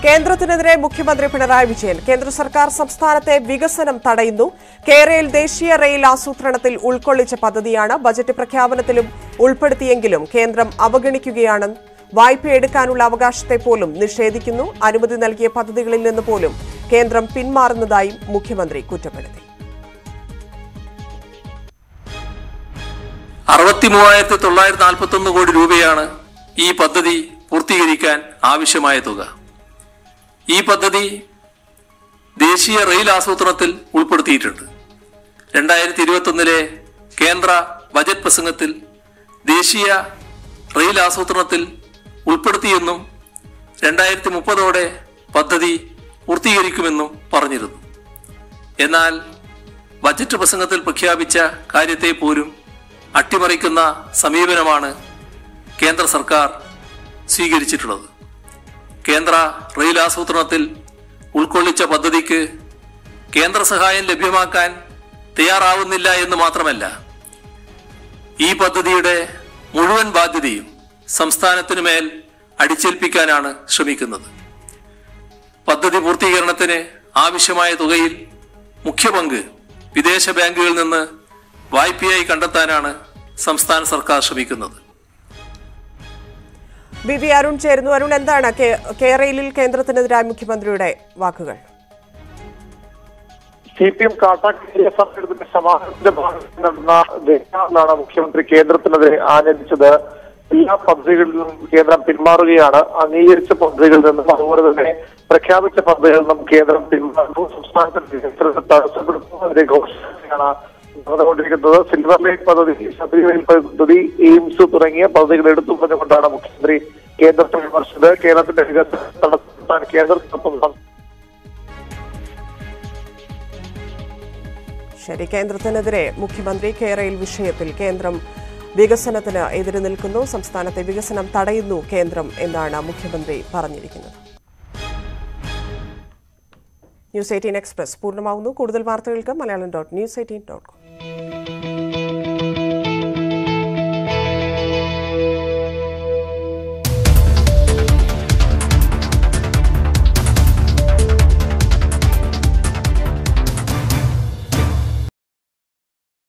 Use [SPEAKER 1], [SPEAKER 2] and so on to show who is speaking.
[SPEAKER 1] കേന്ദ്രത്തിനെതിരെ മുഖ്യമന്ത്രി പിണറായി വിജയൻ കേന്ദ്ര സർക്കാർ സംസ്ഥാനത്തെ വികസനം തടയുന്നു കേരയിൽ ദേശീയ റെയിൽ ആസൂത്രണത്തിൽ ഉൾക്കൊള്ളിച്ച പദ്ധതിയാണ് ബജറ്റ് പ്രഖ്യാപനത്തിലും ഉൾപ്പെടുത്തിയെങ്കിലും കേന്ദ്രം അവഗണിക്കുകയാണ് വായ്പ എടുക്കാനുള്ള അവകാശത്തെ പോലും നിഷേധിക്കുന്നു അനുമതി നൽകിയ പദ്ധതികളിൽ നിന്ന് പോലും കേന്ദ്രം പിന്മാറുന്നതായും മുഖ്യമന്ത്രി കുറ്റപ്പെടുത്തി
[SPEAKER 2] അറുപത്തി മൂവായിരത്തി തൊള്ളായിരത്തി നാൽപ്പത്തി ഒന്ന് കോടി രൂപയാണ് ഈ പദ്ധതി പൂർത്തീകരിക്കാൻ ആവശ്യമായ തുക ഈ പദ്ധതി ദേശീയ റെയിൽ ആസൂത്രണത്തിൽ ഉൾപ്പെടുത്തിയിട്ടുണ്ട് രണ്ടായിരത്തി ഇരുപത്തൊന്നിലെ കേന്ദ്ര ബജറ്റ് പ്രസംഗത്തിൽ ദേശീയ റെയിൽ ആസൂത്രണത്തിൽ ഉൾപ്പെടുത്തിയെന്നും രണ്ടായിരത്തി മുപ്പതോടെ പദ്ധതി പൂർത്തീകരിക്കുമെന്നും പറഞ്ഞിരുന്നു എന്നാൽ ബജറ്റ് പ്രസംഗത്തിൽ പ്രഖ്യാപിച്ച കാര്യത്തെ പോലും അട്ടിമറിക്കുന്ന സമീപനമാണ് കേന്ദ്ര സർക്കാർ സ്വീകരിച്ചിട്ടുള്ളത് കേന്ദ്ര റെയിൽ ആസൂത്രണത്തിൽ ഉൾക്കൊള്ളിച്ച പദ്ധതിക്ക് കേന്ദ്ര സഹായം ലഭ്യമാക്കാൻ തയ്യാറാവുന്നില്ല എന്ന് മാത്രമല്ല ഈ പദ്ധതിയുടെ മുഴുവൻ ബാധ്യതയും സംസ്ഥാനത്തിനു മേൽ അടിച്ചേൽപ്പിക്കാനാണ് ശ്രമിക്കുന്നത് പദ്ധതി പൂർത്തീകരണത്തിന് ആവശ്യമായ തുകയിൽ മുഖ്യ പങ്ക് വിദേശ ബാങ്കുകളിൽ നിന്ന് വായ്പയായി കണ്ടെത്താനാണ് സംസ്ഥാന സർക്കാർ ശ്രമിക്കുന്നത്
[SPEAKER 1] ബി വി അരുൺ ചേരുന്നു അരുൺ എന്താണ് കേ- കേരളയിൽ കേന്ദ്രത്തിനെതിരായ മുഖ്യമന്ത്രിയുടെ വാക്കുകൾ
[SPEAKER 3] സി പി എം കാട്ടാക്കലിയ സമരത്തിന്റെ സമാഹരണത്തിന്റെ ഭാഗത്ത് നടന്ന ധർണയാണ് മുഖ്യമന്ത്രി കേന്ദ്രത്തിനെതിരെ ആഞ്ഞടിച്ചത് എല്ലാ പദ്ധതികളിൽ നിന്നും കേന്ദ്രം പിന്മാറുകയാണ് അംഗീകരിച്ച പദ്ധതികളിൽ നിന്നും അതുപോലെ തന്നെ പ്രഖ്യാപിച്ച പദ്ധതികളിൽ നിന്നും കേന്ദ്രം പിന്മാറുന്നു സംസ്ഥാനത്തിന്റെ വികസനത്തെ തടസ്സപ്പെടുത്തുന്നതിന്റെ ഘോഷയാണ് നടന്നുകൊണ്ടിരിക്കുന്നത് സിൽവർ ലൈൻ പദ്ധതി ശബരിമല പദ്ധതി എയിംസ് തുടങ്ങിയ പദ്ധതികൾ എടുത്തു പറഞ്ഞുകൊണ്ടാണ് മുഖ്യമന്ത്രി കേന്ദ്രത്തെ വിമർശിച്ചത് കേരളത്തിന്റെ വികസനം തടസ്സപ്പെടുത്താൻ കേന്ദ്രത്തിനൊപ്പം
[SPEAKER 1] ശരി കേന്ദ്രത്തിനെതിരെ മുഖ്യമന്ത്രി കേരയിൽ വിഷയത്തിൽ കേന്ദ്രം വികസനത്തിന് എതിര് നിൽക്കുന്നു സംസ്ഥാനത്തെ വികസനം തടയുന്നു കേന്ദ്രം എന്നാണ് മുഖ്യമന്ത്രി പറഞ്ഞിരിക്കുന്നത് ന്യൂസ് എയ്റ്റീൻ എക്സ്പ്രസ് പൂർണ്ണമാവുന്നു കൂടുതൽ വാർത്തകൾക്ക് Malayalam dot news eighteen dot com